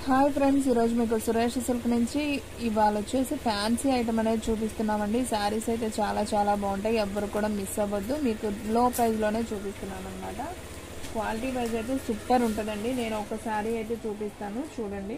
hi friends ఈరోజు మీకు Suresh silk నుంచి ఇవాళ వచ్చేసి ఫ్యాన్సీ ఐటమ్ అనేది చూపిస్తున్నామండి శారీస్ అయితే చాలా చాలా బాగుంటాయి ఎవ్వరు కూడా మిస్ అవ్వద్దు మీకు లో ప్రైస్లోనే చూపిస్తున్నాను అనమాట క్వాలిటీ వైజ్ అయితే సూపర్ ఉంటుందండి నేను ఒక శారీ అయితే చూపిస్తాను చూడండి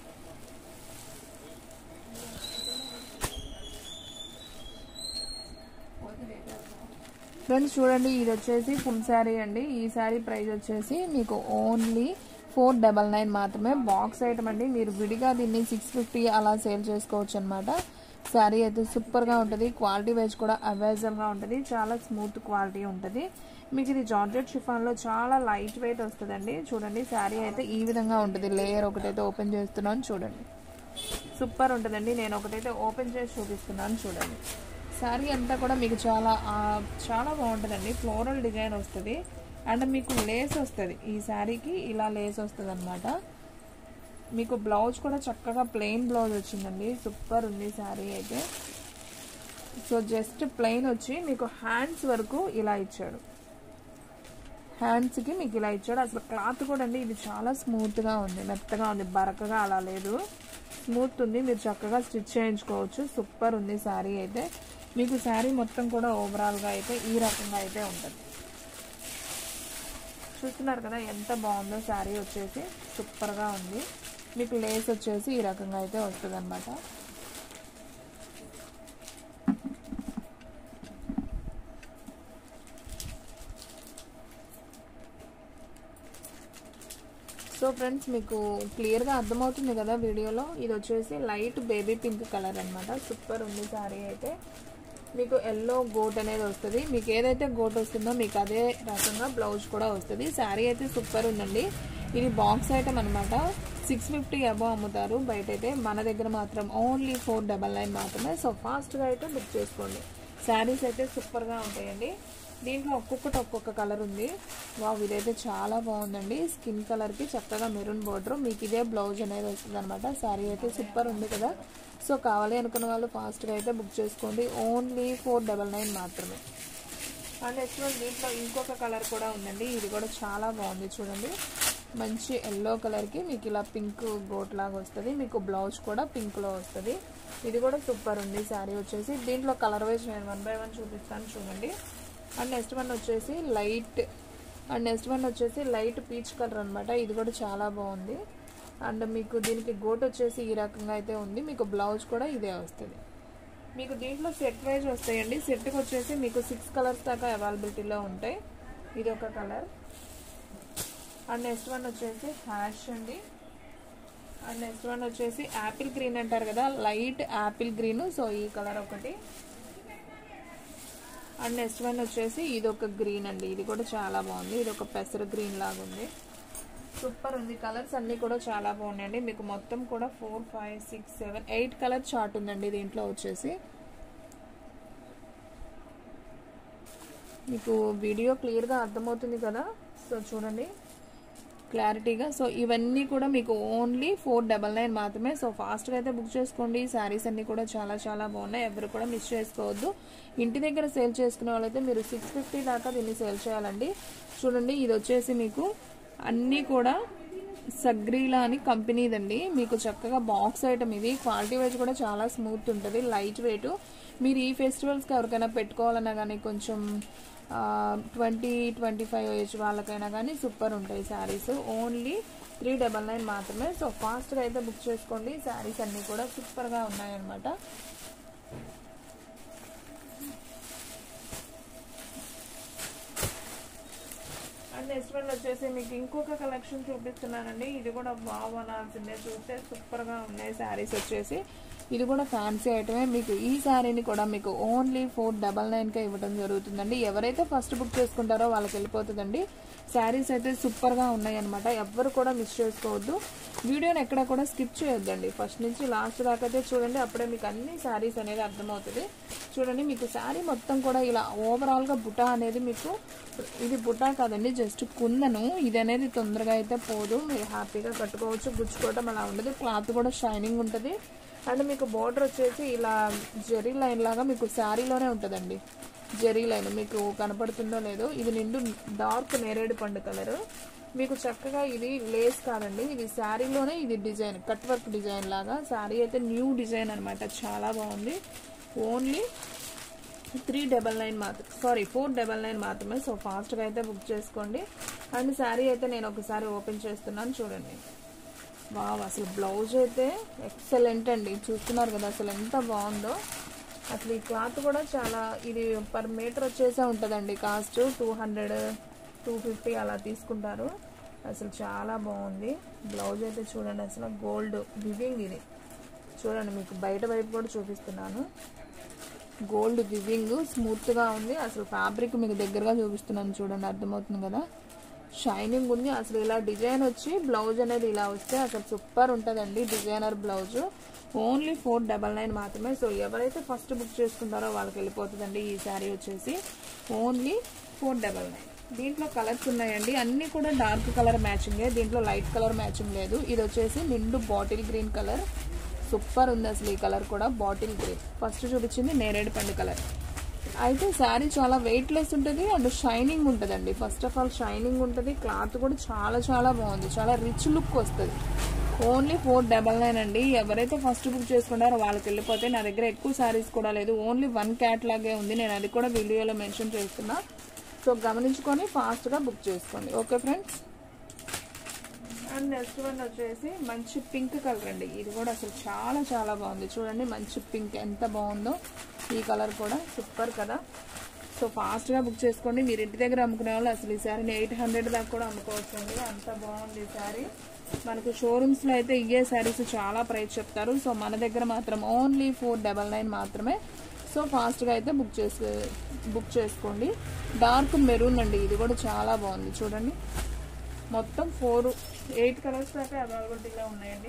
ఫ్రెండ్స్ చూడండి ఇది వచ్చేసి ఫుల్ శారీ అండి ఈ శారీ ప్రైస్ వచ్చేసి మీకు ఓన్లీ ఫోర్ డబల్ నైన్ మాత్రమే బాక్స్ ఐటమ్ అండి మీరు విడిగా దీన్ని సిక్స్ ఫిఫ్టీ అలా సేల్ చేసుకోవచ్చు అనమాట శారీ అయితే సూపర్గా ఉంటుంది క్వాలిటీ వైజ్ కూడా అవైజబుల్గా ఉంటుంది చాలా స్మూత్ క్వాలిటీ ఉంటుంది మీకు ఇది జార్జెట్ షిఫాన్లో చాలా లైట్ వెయిట్ వస్తుందండి చూడండి శారీ అయితే ఈ విధంగా ఉంటుంది లేయర్ ఒకటైతే ఓపెన్ చేస్తున్నాను చూడండి సూపర్ ఉంటుందండి నేను ఒకటైతే ఓపెన్ చేసి చూపిస్తున్నాను చూడండి శారీ అంతా కూడా మీకు చాలా చాలా బాగుంటుందండి ఫ్లోరల్ డిజైన్ వస్తుంది అండ్ మీకు లేస్ వస్తుంది ఈ శారీకి ఇలా లేస్ వస్తుంది అనమాట మీకు బ్లౌజ్ కూడా చక్కగా ప్లెయిన్ బ్లౌజ్ వచ్చిందండి సూపర్ ఉంది శారీ అయితే సో జస్ట్ ప్లెయిన్ వచ్చి మీకు హ్యాండ్స్ వరకు ఇలా ఇచ్చాడు హ్యాండ్స్కి మీకు ఇలా ఇచ్చాడు అసలు క్లాత్ కూడా అండి ఇది చాలా స్మూత్గా ఉంది మెత్తగా ఉంది బరకగా అలా లేదు స్మూత్ ఉంది మీరు చక్కగా స్టిచ్ చేయించుకోవచ్చు సూపర్ ఉంది శారీ అయితే మీకు శారీ మొత్తం కూడా ఓవరాల్గా అయితే ఈ రకంగా అయితే ఉంటుంది చూస్తున్నారు కదా ఎంత బాగుందో శారీ వచ్చేసి సూపర్గా ఉంది మీకు లేస్ వచ్చేసి ఈ రకంగా అయితే వస్తుంది అనమాట సో ఫ్రెండ్స్ మీకు క్లియర్గా అర్థమవుతుంది కదా వీడియోలో ఇది వచ్చేసి లైట్ బేబీ పింక్ కలర్ అనమాట సూపర్ ఉంది శారీ అయితే మీకు ఎల్లో గోట్ అనేది వస్తుంది మీకు ఏదైతే గోట్ వస్తుందో మీకు అదే రకంగా బ్లౌజ్ కూడా వస్తుంది శారీ అయితే సూపర్ ఉందండి ఇది బాక్స్ ఐటమ్ అనమాట సిక్స్ ఫిఫ్టీ అబో అమ్ముతారు బయట అయితే మన దగ్గర మాత్రం ఓన్లీ ఫోర్ డబల్ నైన్ మాత్రమే సో ఫాస్ట్గా అయితే బుక్ చేసుకోండి శారీస్ అయితే సూపర్గా ఉంటాయండి దీంట్లో ఒక్కొక్కటి ఒక్కొక్క కలర్ ఉంది వావ్ ఇదైతే చాలా బాగుందండి స్కిన్ కలర్కి చక్కగా మెరూన్ బోర్డర్ మీకు ఇదే బ్లౌజ్ అనేది వస్తుంది అనమాట శారీ అయితే సూపర్ ఉంది కదా సో కావాలి అనుకున్న వాళ్ళు ఫాస్ట్గా అయితే బుక్ చేసుకోండి ఓన్లీ ఫోర్ డబల్ నైన్ మాత్రమే అండ్ నెక్స్ట్ దీంట్లో ఇంకొక కలర్ కూడా ఉందండి ఇది కూడా చాలా బాగుంది చూడండి మంచి ఎల్లో కలర్కి మీకు ఇలా పింక్ గోట్ లాగా వస్తుంది మీకు బ్లౌజ్ కూడా పింక్లో వస్తుంది ఇది కూడా సూపర్ ఉంది శారీ వచ్చేసి దీంట్లో కలర్ వైజ్ నేను వన్ బై వన్ చూపిస్తాను చూడండి అండ్ నెక్స్ట్ వన్ వచ్చేసి లైట్ అండ్ నెక్స్ట్ వన్ వచ్చేసి లైట్ పీచ్ కలర్ అనమాట ఇది కూడా చాలా బాగుంది అండ్ మీకు దీనికి గోట్ వచ్చేసి ఈ రకంగా అయితే ఉంది మీకు బ్లౌజ్ కూడా ఇదే వస్తుంది మీకు దీంట్లో సెట్ వైజ్ వస్తాయండి సెట్కి వచ్చేసి మీకు సిక్స్ కలర్స్ దాకా అవైలబిలిటీలో ఉంటాయి ఇది ఒక కలర్ అండ్ నెక్స్ట్ వన్ వచ్చేసి హ్యాష్ అండి అండ్ నెక్స్ట్ వన్ వచ్చేసి యాపిల్ గ్రీన్ అంటారు కదా లైట్ యాపిల్ గ్రీన్ సో ఈ కలర్ ఒకటి అండ్ నెక్స్ట్ వన్ వచ్చేసి ఇది ఒక గ్రీన్ అండి ఇది కూడా చాలా బాగుంది ఇది ఒక పెసర గ్రీన్ లాగా ఉంది సూపర్ ఉంది కలర్స్ అన్నీ కూడా చాలా బాగున్నాయండి మీకు మొత్తం కూడా four five six seven eight colour chart ఉందండి దీంట్లో వచ్చేసి మీకు వీడియో క్లియర్గా అర్థమవుతుంది కదా సో చూడండి క్లారిటీగా సో ఇవన్నీ కూడా మీకు ఓన్లీ ఫోర్ డబల్ నైన్ మాత్రమే సో ఫాస్ట్గా అయితే బుక్ చేసుకోండి శారీస్ అన్నీ కూడా చాలా చాలా బాగున్నాయి ఎవరు కూడా మిస్ చేసుకోవద్దు ఇంటి దగ్గర సేల్ చేసుకునే వాళ్ళైతే మీరు సిక్స్ ఫిఫ్టీ దాకా దీన్ని సేల్ చేయాలండి చూడండి ఇది వచ్చేసి మీకు అన్నీ కూడా సగ్రీలా అని కంపెనీదండి మీకు చక్కగా బాక్స్ ఐటమ్ ఇది క్వాలిటీ వైజ్ కూడా చాలా స్మూత్ ఉంటుంది లైట్ వెయిట్ మీరు ఈ ఫెస్టివల్స్కి ఎవరికైనా పెట్టుకోవాలన్నా కానీ కొంచెం ట్వంటీ ట్వంటీ ఫైవ్ ఏజ్ వాళ్ళకైనా కానీ సూపర్ ఉంటాయి saris only three double nine మాత్రమే సో ఫాస్ట్గా అయితే బుక్ చేసుకోండి శారీస్ అన్నీ కూడా సూపర్గా ఉన్నాయన్నమాట అండ్ నెక్స్ట్ వన్ వచ్చేసి మీకు ఇంకొక కలెక్షన్ చూపిస్తున్నానండి ఇది కూడా బాగున్నాల్సిందే చూస్తే సూపర్గా ఉన్నాయి శారీస్ వచ్చేసి ఇది కూడా ఫ్యాన్సీ ఐటమే మీకు ఈ శారీని కూడా మీకు ఓన్లీ ఫోర్ డబల్ నైన్కే ఇవ్వడం జరుగుతుందండి ఎవరైతే ఫస్ట్ బుక్ చేసుకుంటారో వాళ్ళకి వెళ్ళిపోతుందండి శారీస్ అయితే సూపర్గా ఉన్నాయి అనమాట ఎవ్వరు కూడా మిస్ చేసుకోవద్దు వీడియోని ఎక్కడ కూడా స్కిప్ చేయొద్దండి ఫస్ట్ నుంచి లాస్ట్ దాకా అయితే చూడండి అప్పుడే మీకు అన్ని శారీస్ అనేది అర్థమవుతుంది చూడండి మీకు శారీ మొత్తం కూడా ఇలా ఓవరాల్గా బుటా అనేది మీకు ఇది బుటా కాదండి జస్ట్ కుందను ఇది అనేది తొందరగా అయితే పోదు మీరు హ్యాపీగా కట్టుకోవచ్చు గుచ్చుకోవటం అలా ఉండదు క్లాత్ కూడా షైనింగ్ ఉంటుంది అండ్ మీకు బోర్డర్ వచ్చేసి ఇలా జెరీ లైన్ లాగా మీకు శారీలోనే ఉంటుందండి జెరీ లైన్ మీకు కనపడుతుందో లేదో ఇది నిండు డార్క్ నేరేడు పండు కలర్ మీకు చక్కగా ఇది లేస్ కాదండి ఇది శారీలోనే ఇది డిజైన్ కట్ వర్క్ డిజైన్ లాగా శారీ అయితే న్యూ డిజైన్ అనమాట చాలా బాగుంది ఓన్లీ త్రీ డబల్ నైన్ మాత్రం సారీ ఫోర్ డబల్ నైన్ మాత్రమే సో ఫాస్ట్గా అయితే బుక్ చేసుకోండి అండ్ శారీ అయితే నేను ఒకసారి ఓపెన్ చేస్తున్నాను చూడండి వావ్ అసలు బ్లౌజ్ అయితే ఎక్సలెంట్ అండి చూస్తున్నారు కదా అసలు ఎంత బాగుందో అసలు ఈ క్లాత్ కూడా చాలా ఇది పర్ మీటర్ వచ్చేసే ఉంటుందండి cost two hundred two fifty అలా తీసుకుంటారు అసలు చాలా బాగుంది బ్లౌజ్ అయితే చూడండి అసలు గోల్డ్ వివింగ్ ఇది చూడండి మీకు బయట వైపు కూడా చూపిస్తున్నాను గోల్డ్ వివింగ్ స్మూత్గా ఉంది అసలు ఫ్యాబ్రిక్ మీకు దగ్గరగా చూపిస్తున్నాను చూడండి అర్థమవుతుంది కదా షైనింగ్ ఉంది అసలు ఇలా డిజైన్ వచ్చి బ్లౌజ్ అనేది ఇలా వస్తే అసలు సూపర్ ఉంటుందండి designer blouse only four double nine మాత్రమే సో ఎవరైతే ఫస్ట్ బుక్ చేసుకుంటారో వాళ్ళకి వెళ్ళిపోతుందండి ఈ శారీ వచ్చేసి ఓన్లీ ఫోర్ డబల్ నైన్ దీంట్లో కలర్స్ ఉన్నాయండి అన్నీ కూడా డార్క్ కలర్ మ్యాచింగే దీంట్లో లైట్ కలర్ మ్యాచింగ్ లేదు ఇది వచ్చేసి నిండు బాటిల్ గ్రీన్ కలర్ సూపర్ ఉంది అసలు ఈ కలర్ కూడా బాటిల్ గ్రీన్ ఫస్ట్ చూపించింది నేరేడు పండు కలర్ అయితే శారీ చాలా వెయిట్ లెస్ ఉంటుంది అండ్ షైనింగ్ ఉంటుందండి ఫస్ట్ ఆఫ్ ఆల్ షైనింగ్ ఉంటుంది క్లాత్ కూడా చాలా చాలా బాగుంది చాలా రిచ్ లుక్ వస్తుంది ఓన్లీ ఫోర్ డబల్ నైన్ అండి ఎవరైతే ఫస్ట్ బుక్ చేసుకుంటారో వాళ్ళకి వెళ్ళిపోతే నా దగ్గర ఎక్కువ శారీస్ కూడా లేదు ఓన్లీ వన్ క్యాట్ లాగే ఉంది నేను అది కూడా వీడియోలో మెన్షన్ చేస్తున్నా సో గమనించుకొని ఫాస్ట్గా బుక్ చేసుకోండి okay friends and next one వచ్చేసి మంచి పింక్ కలర్ అండి ఇది కూడా అసలు చాలా చాలా బాగుంది చూడండి మంచి పింక్ ఎంత బాగుందో ఈ కలర్ కూడా సూపర్ కదా సో ఫాస్ట్గా బుక్ చేసుకోండి మీరు ఇంటి దగ్గర అమ్ముకునే వాళ్ళు అసలు ఈ శారీని ఎయిట్ హండ్రెడ్ దాకా కూడా అమ్ముకోవచ్చు అండి అంత బాగుంది ఈ శారీ మనకు షోరూమ్స్లో అయితే ఇవే శారీస్ చాలా ప్రైస్ చెప్తారు సో మన దగ్గర మాత్రం ఓన్లీ ఫోర్ డబల్ నైన్ మాత్రమే సో ఫాస్ట్గా అయితే బుక్ చేసు బుక్ చేసుకోండి డార్క్ మెరూన్ అండి ఇది కూడా చాలా బాగుంది చూడండి మొత్తం ఫోర్ ఎయిట్ కలర్స్ దాకా అవైలబిలిటీలో ఉన్నాయండి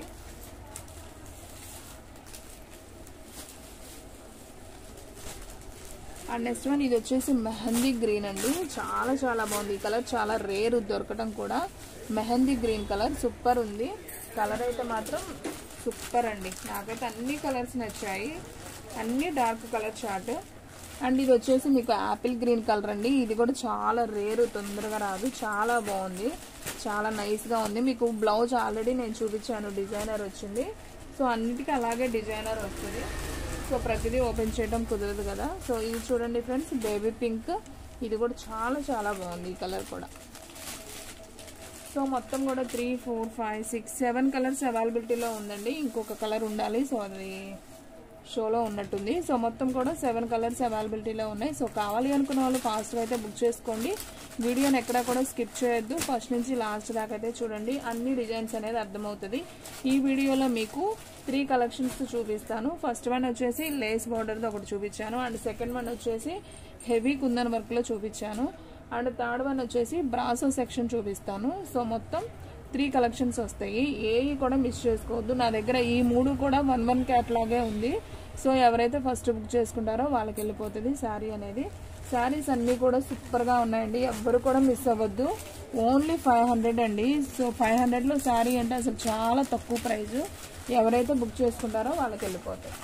అండ్ నెక్స్ట్ వన్ ఇది వచ్చేసి మెహందీ గ్రీన్ అండి చాలా చాలా బాగుంది ఈ కలర్ చాలా రేర్ దొరకడం కూడా మెహందీ గ్రీన్ కలర్ సూపర్ ఉంది కలర్ అయితే మాత్రం సూపర్ అండి నాకైతే అన్ని కలర్స్ నచ్చాయి అన్ని డార్క్ కలర్ చార్ట్ అండ్ ఇది వచ్చేసి మీకు యాపిల్ గ్రీన్ కలర్ అండి ఇది కూడా చాలా రేరు తొందరగా రాదు చాలా బాగుంది చాలా నైస్గా ఉంది మీకు బ్లౌజ్ ఆల్రెడీ నేను చూపించాను డిజైనర్ వచ్చింది సో అన్నిటికీ అలాగే డిజైనర్ వస్తుంది సో ప్రతిదీ ఓపెన్ చేయడం కుదరదు కదా సో ఇది చూడండి ఫ్రెండ్స్ బేబీ పింక్ ఇది కూడా చాలా చాలా బాగుంది ఈ కలర్ కూడా సో మొత్తం కూడా three four five six seven colours అవైలబిలిటీలో ఉందండి ఇంకొక కలర్ ఉండాలి సో అది షోలో ఉన్నట్టుంది సో మొత్తం కూడా సెవెన్ కలర్స్ అవైలబిలిటీలో ఉన్నాయి సో కావాలి అనుకున్న వాళ్ళు ఫాస్ట్గా అయితే బుక్ చేసుకోండి వీడియోని ఎక్కడా కూడా స్కిప్ చేయొద్దు ఫస్ట్ నుంచి లాస్ట్ దాకా అయితే చూడండి అన్ని డిజైన్స్ అనేది అర్థమవుతుంది ఈ వీడియోలో మీకు త్రీ కలెక్షన్స్ చూపిస్తాను ఫస్ట్ వన్ వచ్చేసి లేస్ బార్డర్ది ఒకటి చూపించాను అండ్ సెకండ్ వన్ వచ్చేసి హెవీ కుందన్ వర్క్లో చూపించాను అండ్ థర్డ్ వన్ వచ్చేసి బ్రాసో సెక్షన్ చూపిస్తాను సో మొత్తం త్రీ కలెక్షన్స్ వస్తాయి ఏవి కూడా మిస్ చేసుకోవద్దు నా దగ్గర ఈ మూడు కూడా వన్ వన్ క్యాట్లాగే ఉంది సో ఎవరైతే ఫస్ట్ బుక్ చేసుకుంటారో వాళ్ళకి వెళ్ళిపోతుంది శారీ అనేది శారీస్ అన్నీ కూడా సూపర్గా ఉన్నాయండి ఎవ్వరు కూడా మిస్ అవ్వద్దు ఓన్లీ ఫైవ్ హండ్రెడ్ అండి సో ఫైవ్ హండ్రెడ్లో శారీ అంటే అసలు చాలా తక్కువ ప్రైస్ ఎవరైతే బుక్ చేసుకుంటారో వాళ్ళకి వెళ్ళిపోతాయి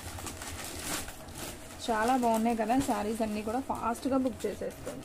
చాలా బాగున్నాయి కదా శారీస్ అన్నీ కూడా ఫాస్ట్గా బుక్ చేసేసుకోండి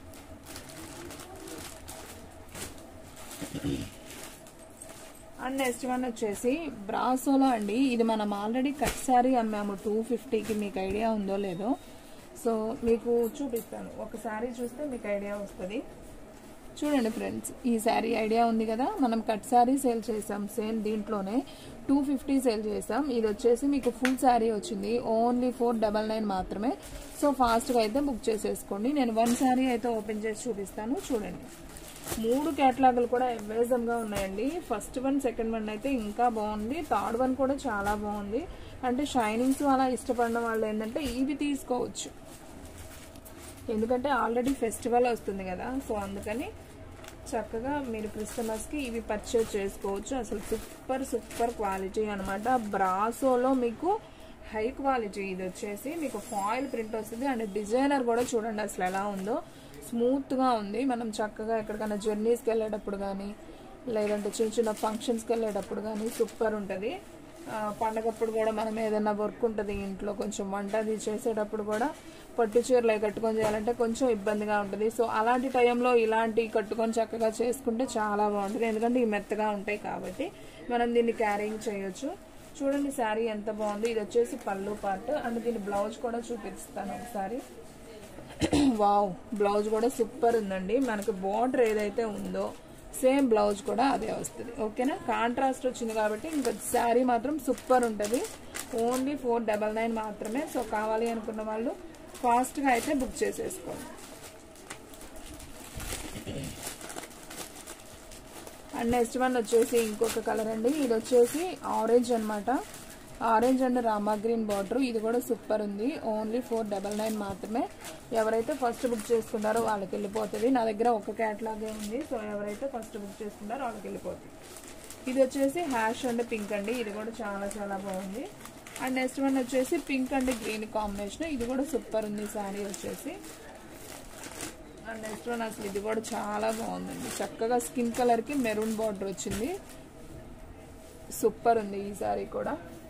అండ్ నెక్స్ట్ వన్ వచ్చేసి బ్రాసోలో అండి ఇది మనం ఆల్రెడీ కట్ శారీ అమ్మాము టూ ఫిఫ్టీకి మీకు ఐడియా ఉందో లేదో సో మీకు చూపిస్తాను ఒక శారీ చూస్తే మీకు ఐడియా వస్తుంది చూడండి ఫ్రెండ్స్ ఈ శారీ ఐడియా ఉంది కదా మనం కట్ శారీ సేల్ చేసాం సేమ్ దీంట్లోనే టూ ఫిఫ్టీ సేల్ చేసాం ఇది వచ్చేసి మీకు ఫుల్ శారీ వచ్చింది ఓన్లీ ఫోర్ డబల్ నైన్ మాత్రమే సో ఫాస్ట్గా అయితే బుక్ చేసేసుకోండి నేను వన్ శారీ అయితే ఓపెన్ చేసి చూపిస్తాను చూడండి మూడు క్యాటలాగులు కూడా గా ఉన్నాయండి ఫస్ట్ వన్ సెకండ్ వన్ అయితే ఇంకా బాగుంది థర్డ్ వన్ కూడా చాలా బాగుంది అంటే షైనింగ్స్ అలా ఇష్టపడిన వాళ్ళు ఏంటంటే ఇవి తీసుకోవచ్చు ఎందుకంటే ఆల్రెడీ ఫెస్టివల్ వస్తుంది కదా సో అందుకని చక్కగా మీరు క్రిస్టమస్కి ఇవి పర్చేజ్ చేసుకోవచ్చు అసలు సూపర్ సూపర్ క్వాలిటీ అనమాట బ్రాసోలో మీకు హై క్వాలిటీ ఇది వచ్చేసి మీకు ఫాయిల్ ప్రింట్ వస్తుంది అండ్ డిజైనర్ కూడా చూడండి అసలు ఎలా ఉందో స్మూత్గా ఉంది మనం చక్కగా ఎక్కడికైనా జర్నీస్కి వెళ్ళేటప్పుడు కానీ లేదంటే చిన్న చిన్న ఫంక్షన్స్కి వెళ్ళేటప్పుడు కానీ సూపర్ ఉంటుంది ఆ, పండగప్పుడు కూడా మనం ఏదైనా వర్క్ ఉంటుంది ఇంట్లో కొంచెం వంట అది చేసేటప్పుడు కూడా పట్టు చీరలు అవి కట్టుకొని చేయాలంటే కొంచెం ఇబ్బందిగా ఉంటుంది సో అలాంటి టైంలో ఇలాంటి కట్టుకొని చక్కగా చేసుకుంటే చాలా బాగుంటుంది ఎందుకంటే ఇవి మెత్తగా ఉంటాయి కాబట్టి మనం దీన్ని క్యారింగ్ చేయొచ్చు చూడండి శారీ ఎంత బాగుంది ఇది వచ్చేసి పళ్ళు పార్ట్ అండ్ దీని బ్లౌజ్ కూడా చూపిస్తాను ఒకసారి వావ్ బ్లౌజ్ కూడా సూపర్ ఉందండి మనకి బార్డర్ ఏదైతే ఉందో సేమ్ బ్లౌజ్ కూడా అదే వస్తుంది ఓకేనా కాంట్రాస్ట్ వచ్చింది కాబట్టి ఇంకా శారీ మాత్రం సూపర్ ఉంటుంది ఓన్లీ ఫోర్ డబల్ నైన్ మాత్రమే సో కావాలి అనుకున్న వాళ్ళు ఫాస్ట్గా అయితే బుక్ చేసేసుకోండి అండ్ నెక్స్ట్ వన్ వచ్చేసి ఇంకొక కలర్ అండి ఇది వచ్చేసి ఆరెంజ్ అన్నమాట ఆరెంజ్ అండ్ రామా గ్రీన్ బార్డర్ ఇది కూడా సూపర్ ఉంది ఓన్లీ ఫోర్ డబల్ నైన్ మాత్రమే ఎవరైతే ఫస్ట్ బుక్ చేసుకున్నారో వాళ్ళకి వెళ్ళిపోతుంది నా దగ్గర ఒక క్యాట్లాగే ఉంది సో ఎవరైతే ఫస్ట్ బుక్ చేసుకున్నారో వాళ్ళకి వెళ్ళిపోతుంది ఇది వచ్చేసి హ్యాష్ అండ్ పింక్ అండి ఇది కూడా చాలా చాలా బాగుంది అండ్ నెక్స్ట్ వన్ వచ్చేసి పింక్ అండ్ గ్రీన్ కాంబినేషన్ ఇది కూడా సూపర్ ఉంది శారీ వచ్చేసి అండ్ నెక్స్ట్ వన్ అసలు ఇది కూడా చాలా బాగుందండి చక్కగా స్కిన్ కలర్ కి మెరూన్ బార్డర్ వచ్చింది సూపర్ ఉంది ఈ సారీ కూడా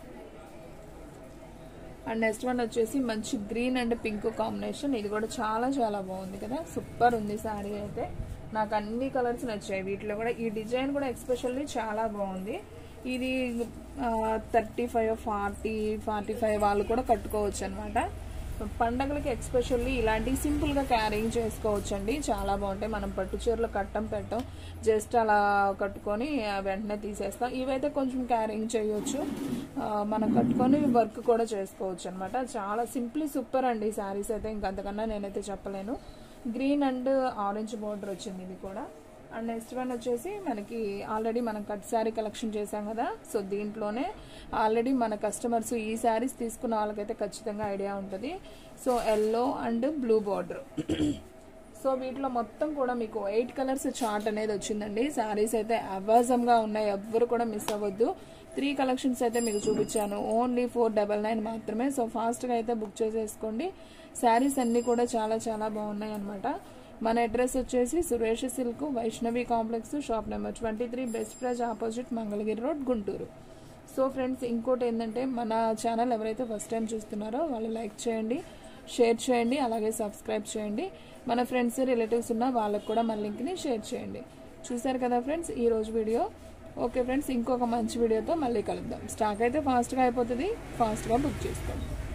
అండ్ నెక్స్ట్ వన్ వచ్చేసి మంచి గ్రీన్ అండ్ పింక్ కాంబినేషన్ ఇది కూడా చాలా చాలా బాగుంది కదా సూపర్ ఉంది సారీ అయితే నాకు అన్ని కలర్స్ నచ్చాయి వీటిలో కూడా ఈ డిజైన్ కూడా ఎక్స్పెషల్లీ చాలా బాగుంది ఇది thirty five forty forty five వాళ్ళు కూడా కట్టుకోవచ్చు అనమాట పండగలకి ఎక్స్పెషల్లీ ఇలాంటి సింపుల్ గా క్యారింగ్ చేసుకోవచ్చు అండి చాలా బాగుంటాయి మనం పట్టు చీరలు కట్టం పెట్టం జస్ట్ అలా కట్టుకొని ఆ, వెంటనే తీసేస్తాం ఇవైతే కొంచెం క్యారింగ్ చేయొచ్చు ఆ, మనం కట్టుకొని వర్క్ కూడా చేసుకోవచ్చు అనమాట చాలా సింప్లీ సూపర్ అండి శారీస్ అయితే ఇంకంతకన్నా నేనైతే చెప్పలేను గ్రీన్ అండ్ ఆరెంజ్ బార్డర్ వచ్చింది ఇది కూడా అండ్ నెక్స్ట్ వన్ వచ్చేసి మనకి ఆల్రెడీ మనం కట్ శారీ కలెక్షన్ చేసాం కదా సో దీంట్లోనే ఆల్రెడీ మన కస్టమర్స్ ఈ శారీస్ తీసుకున్న వాళ్ళకైతే ఖచ్చితంగా ఐడియా ఉంటుంది so yellow and blue border so వీటిలో మొత్తం కూడా మీకు ఎయిట్ కలర్స్ చార్ట్ అనేది వచ్చిందండి శారీస్ అయితే అవాజంగా ఉన్నాయి ఎవ్వరు కూడా మిస్ అవ్వద్దు త్రీ కలెక్షన్స్ అయితే మీకు చూపించాను ఓన్లీ ఫోర్ డబల్ నైన్ మాత్రమే సో ఫాస్ట్గా అయితే బుక్ చేసేసుకోండి శారీస్ అన్నీ కూడా చాలా చాలా బాగున్నాయి అనమాట మన అడ్రస్ వచ్చేసి Suresh silk Vaishnavi complex shop number twenty three best price opposite Mangalagiri road Guntur so friends ఇంకోటి ఏంటంటే మన ఛానల్ ఎవరైతే ఫస్ట్ టైం చూస్తున్నారో వాళ్ళు లైక్ చేయండి షేర్ చేయండి అలాగే సబ్స్క్రైబ్ చేయండి మన ఫ్రెండ్స్ రిలేటివ్స్ ఉన్న వాళ్ళకు కూడా మన లింక్ని షేర్ చేయండి చూసారు కదా ఫ్రెండ్స్ ఈ రోజు వీడియో ఓకే ఫ్రెండ్స్ ఇంకొక మంచి వీడియోతో మళ్ళీ కలుద్దాం స్టాక్ అయితే ఫాస్ట్గా అయిపోతుంది ఫాస్ట్గా బుక్ చేసుకోండి